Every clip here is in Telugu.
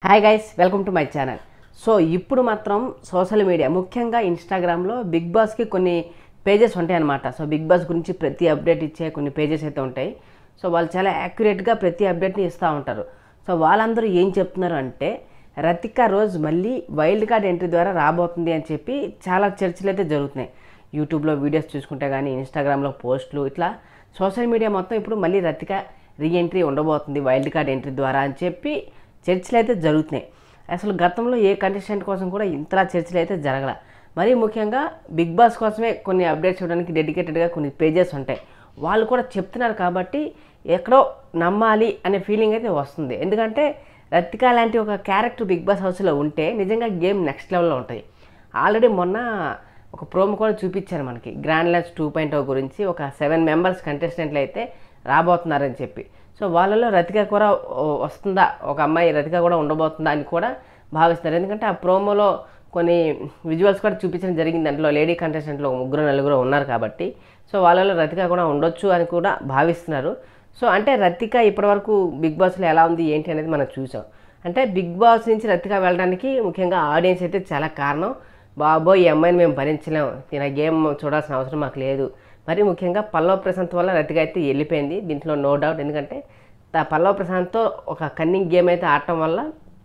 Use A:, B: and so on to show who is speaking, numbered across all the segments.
A: hi guys welcome to my channel so ఇప్పుడు మాత్రం సోషల్ మీడియా ముఖ్యంగా ఇన్స్టాగ్రామ్లో బిగ్ బాస్కి కొన్ని పేజెస్ ఉంటాయి అన్నమాట సో బిగ్ బాస్ గురించి ప్రతి అప్డేట్ ఇచ్చే కొన్ని పేజెస్ అయితే ఉంటాయి సో వాళ్ళు చాలా యాక్యురేట్గా ప్రతి అప్డేట్ని ఇస్తూ ఉంటారు సో వాళ్ళందరూ ఏం చెప్తున్నారు అంటే రతిక రోజు మళ్ళీ వైల్డ్ కార్డ్ ఎంట్రీ ద్వారా రాబోతుంది అని చెప్పి చాలా చర్చలు అయితే జరుగుతున్నాయి యూట్యూబ్లో వీడియోస్ చూసుకుంటే కానీ ఇన్స్టాగ్రామ్లో పోస్టులు ఇట్లా సోషల్ మీడియా మొత్తం ఇప్పుడు మళ్ళీ రతిక రీఎంట్రీ ఉండబోతుంది వైల్డ్ కార్డ్ ఎంట్రీ ద్వారా అని చెప్పి చర్చలు అయితే జరుగుతున్నాయి అసలు గతంలో ఏ కంటెస్టెంట్ కోసం కూడా ఇంతలా చర్చలు అయితే జరగల మరీ ముఖ్యంగా బిగ్ బాస్ కోసమే కొన్ని అప్డేట్స్ ఇవ్వడానికి డెడికేటెడ్గా కొన్ని పేజెస్ ఉంటాయి వాళ్ళు కూడా చెప్తున్నారు కాబట్టి ఎక్కడో నమ్మాలి అనే ఫీలింగ్ అయితే వస్తుంది ఎందుకంటే రతిక లాంటి ఒక క్యారెక్టర్ బిగ్ బాస్ హౌస్లో ఉంటే నిజంగా గేమ్ నెక్స్ట్ లెవెల్లో ఉంటుంది ఆల్రెడీ మొన్న ఒక ప్రోమో కూడా చూపించారు మనకి గ్రాండ్ ల్యాన్స్ టూ పాయింట్ గురించి ఒక సెవెన్ మెంబర్స్ కంటెస్టెంట్లు అయితే రాబోతున్నారని చెప్పి సో వాళ్ళలో రతిక కూడా ఓ- వస్తుందా ఒక అమ్మాయి రతిక కూడా ఉండబోతుందా అని కూడా భావిస్తున్నారు ఎందుకంటే ఆ ప్రోమోలో కొన్ని విజువల్స్ కూడా చూపించడం జరిగింది దాంట్లో లేడీ కంటెస్టెంట్లో ఒక ముగ్గురు నలుగురు ఉన్నారు కాబట్టి సో వాళ్ళలో రతిక కూడా ఉండొచ్చు అని కూడా భావిస్తున్నారు సో అంటే రతిక ఇప్పటివరకు బిగ్ బాస్లో ఎలా ఉంది ఏంటి అనేది మనం చూసాం అంటే బిగ్ బాస్ నుంచి రతిక వెళ్ళడానికి ముఖ్యంగా ఆడియన్స్ అయితే చాలా కారణం బాబోయ్ ఈ అమ్మాయిని మేము భరించలేం ఈయన గేమ్ చూడాల్సిన అవసరం మాకు లేదు మరి ముఖ్యంగా పల్లవ ప్రశాంత్ వల్ల రతిక అయితే వెళ్ళిపోయింది దీంట్లో నో డౌట్ ఎందుకంటే తా పల్లవ ప్రశాంత్తో ఒక కన్నింగ్ గేమ్ అయితే ఆడటం వల్ల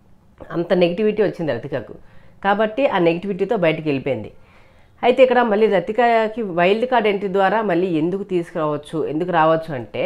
A: అంత నెగిటివిటీ వచ్చింది రతికకు కాబట్టి ఆ నెగిటివిటీతో బయటికి వెళ్ళిపోయింది అయితే ఇక్కడ మళ్ళీ రతికకి వైల్డ్ కార్డ్ ఎంట్రీ ద్వారా మళ్ళీ ఎందుకు తీసుకురావచ్చు ఎందుకు రావచ్చు అంటే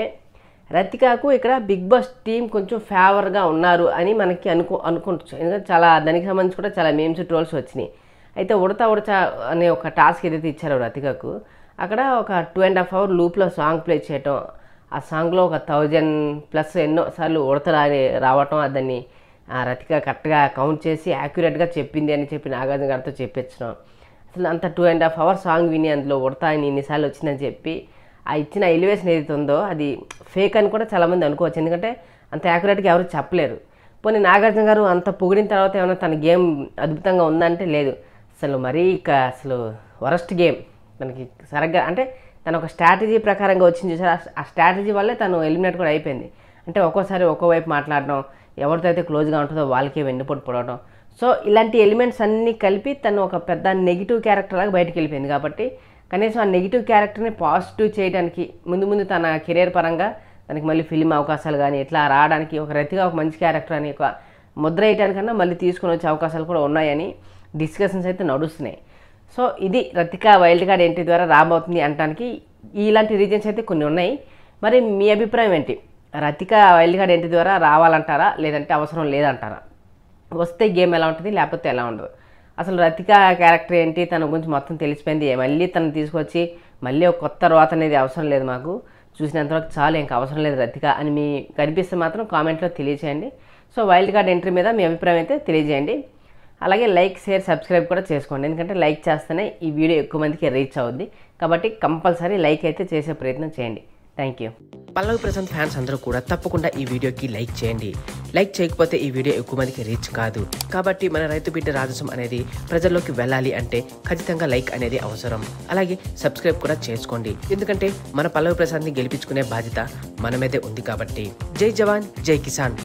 A: రతికకు ఇక్కడ బిగ్ బాస్ టీం కొంచెం ఫేవర్గా ఉన్నారు అని మనకి అనుకో అనుకుంటు ఎందుకంటే చాలా దానికి సంబంధించి కూడా చాలా మేమ్స్ ట్రోల్స్ వచ్చినాయి అయితే ఉడతా ఉడతా అనే ఒక టాస్క్ ఏదైతే ఇచ్చారో రతికకు అక్కడ ఒక టూ అండ్ హాఫ్ అవర్ లూప్లో సాంగ్ ప్లే చేయటం ఆ సాంగ్లో ఒక థౌజండ్ ప్లస్ ఎన్నో సార్లు ఉడత రాని రావటం దాన్ని ఆ రతిక కరెక్ట్గా కౌంట్ చేసి యాక్యురేట్గా చెప్పింది అని చెప్పి నాగార్జున గారితో చెప్పించడం అసలు అంత two and half hour song విని అందులో ఉడతా అని ఇన్నిసార్లు వచ్చిందని చెప్పి ఆ ఇచ్చిన ఎలివేషన్ ఏదైతే ఉందో అది ఫేక్ అని కూడా చాలామంది అనుకోవచ్చు ఎందుకంటే అంత యాక్యురేట్గా ఎవరు చెప్పలేరు పోనీ నాగార్జున గారు అంత పొగిడిన తర్వాత ఏమైనా తన గేమ్ అద్భుతంగా ఉందంటే లేదు అసలు మరీ ఇక అసలు వరస్ట్ గేమ్ తనకి సరిగ్గా అంటే తను ఒక స్ట్రాటజీ ప్రకారంగా వచ్చింది చూసారు ఆ- ఆ స్ట్రాటజీ వల్లే తను ఎలిమినేట్ కూడా అయిపోయింది అంటే ఒక్కోసారి ఒక్కో వైపు మాట్లాడడం ఎవరితో అయితే క్లోజ్గా ఉంటుందో వాళ్ళకే వెన్నుపోటు పొడవడం సో ఇలాంటి ఎలిమెంట్స్ అన్నీ కలిపి తను ఒక పెద్ద నెగిటివ్ క్యారెక్టర్ లాగా బయటికి వెళ్ళిపోయింది కాబట్టి కనీసం ఆ నెగిటివ్ క్యారెక్టర్ని పాజిటివ్ చేయడానికి ముందు ముందు తన కెరీర్ పరంగా తనకి మళ్ళీ ఫిలిం అవకాశాలు కానీ ఇట్లా రావడానికి ఒక రతిగా ఒక మంచి క్యారెక్టర్ అని ఒక ముద్ర వేయడానికన్నా మళ్ళీ తీసుకొని వచ్చే అవకాశాలు కూడా ఉన్నాయని డిస్కషన్స్ అయితే నడుస్తున్నాయి సో ఇది రతిక వైల్డ్ కార్డ్ ఎంట్రీ ద్వారా రాబోతుంది అనడానికి ఇలాంటి రీజన్స్ అయితే కొన్ని ఉన్నాయి మరి మీ అభిప్రాయం ఏంటి రతిక వైల్డ్ కార్డ్ ఎంట్రీ ద్వారా రావాలంటారా లేదంటే అవసరం లేదంటారా వస్తే గేమ్ ఎలా ఉంటుంది లేకపోతే ఎలా ఉండదు అసలు రతిక క్యారెక్టర్ ఏంటి తన గురించి మొత్తం తెలిసిపోయింది మళ్ళీ తను తీసుకొచ్చి మళ్ళీ ఒక కొత్త రోత అనేది అవసరం లేదు మాకు చూసినంతవరకు చాలు ఇంకా అవసరం లేదు రతిక అని మీ కనిపిస్తే మాత్రం కామెంట్లో తెలియచేయండి సో వైల్డ్ కార్డ్ ఎంట్రీ మీద మీ అభిప్రాయం అయితే తెలియజేయండి అలాగే లైక్ షేర్ సబ్స్క్రైబ్ కూడా చేసుకోండి ఎందుకంటే లైక్ చేస్తేనే ఈ వీడియో ఎక్కువ మందికి రీచ్ అవుద్ది కాబట్టి కంపల్సరీ లైక్ అయితే చేసే ప్రయత్నం చేయండి thank you
B: Pallavi Prashanth fans అందరూ కూడా తప్పకుండా ఈ వీడియోకి లైక్ చేయండి లైక్ చేయకపోతే ఈ వీడియో ఎక్కువ మందికి రీచ్ కాదు కాబట్టి మన రైతు బిడ్డ రాజసం అనేది ప్రజల్లోకి వెళ్ళాలి అంటే ఖచ్చితంగా లైక్ అనేది అవసరం అలాగే సబ్స్క్రైబ్ కూడా చేసుకోండి ఎందుకంటే మన పల్లవి ప్రశాంత్ని గెలిపించుకునే బాధ్యత మన మీదే ఉంది కాబట్టి జై జవాన్ జై కిసాన్